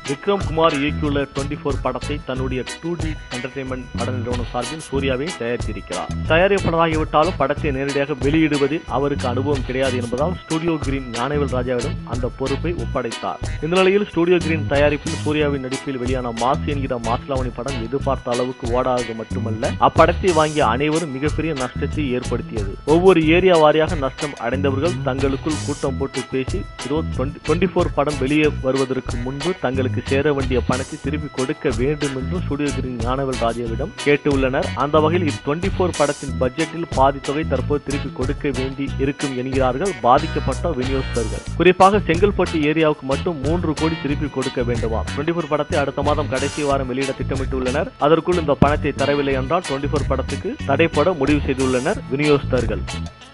விக்ரம் குமார் இயக்கியுள்ள twenty four படத்தை தன்னுடைய டூ டி என்டர்டைன்மெண்ட் பட நிறுவனம் சார்பில் சூர்யாவை தயாரித்திருக்கிறார் தயாரிப்பாளராகிவிட்டாலும் படத்தை நேரடியாக வெளியிடுவதில் அவருக்கு அனுபவம் கிடையாது என்பதால் ஸ்டுடியோ கிரீன் ஞானவேல் ராஜாவிடம் அந்த பொறுப்பை ஒப்படைத்தார் இந்த நிலையில் ஸ்டுடியோ கிரீன் தயாரிப்பில் சூர்யாவின் நடிப்பில் வெளியான மாசு என்கிற மாசிலாவணி படம் எதிர்பார்த்த அளவுக்கு ஓடாதது மட்டுமல்ல அப்படத்தை வாங்கிய அனைவரும் மிகப்பெரிய நஷ்டத்தை ஏற்படுத்தியது ஒவ்வொரு ஏரியா வாரியாக நஷ்டம் அடைந்தவர்கள் தங்களுக்குள் கூட்டம் போட்டு பேசி டுவெண்டி ஃபோர் படம் வெளியே வருவதற்கு முன்பு தங்களுக்கு சேர வேண்டிய பணத்தை திருப்பி கொடுக்க வேண்டும் என்று ஸ்டுடியோ கிரீன் ஞானவேல் ராஜாவிடம் கேட்டுள்ளனர் அந்த வகையில் டுவெண்டி ஃபோர் படத்தின் பட்ஜெட்டில் பாதி தொகை தற்போது திருப்பி கொடுக்க வேண்டி இருக்கும் என்கிறார்கள் பாதிக்கப்பட்ட விநியோகஸ்தர்கள் குறிப்பாக செங்கல்பட்டு ஏரியாவுக்கு மட்டும் மூன்று கோடி திருப்பி கொடுக்க வேண்டுமா டுவெண்டி ஃபோர் படத்தை அடுத்த மாதம் கடைசி வாரம் வெளியிட திட்டமிட்டுள்ளனர் அதற்குள் இந்த பணத்தை தரவில்லை என்றால் டுவெண்டி ஃபோர் படத்துக்கு தடைப்பட முடிவு செய்துள்ளனர் விநியோகஸ்தர்கள்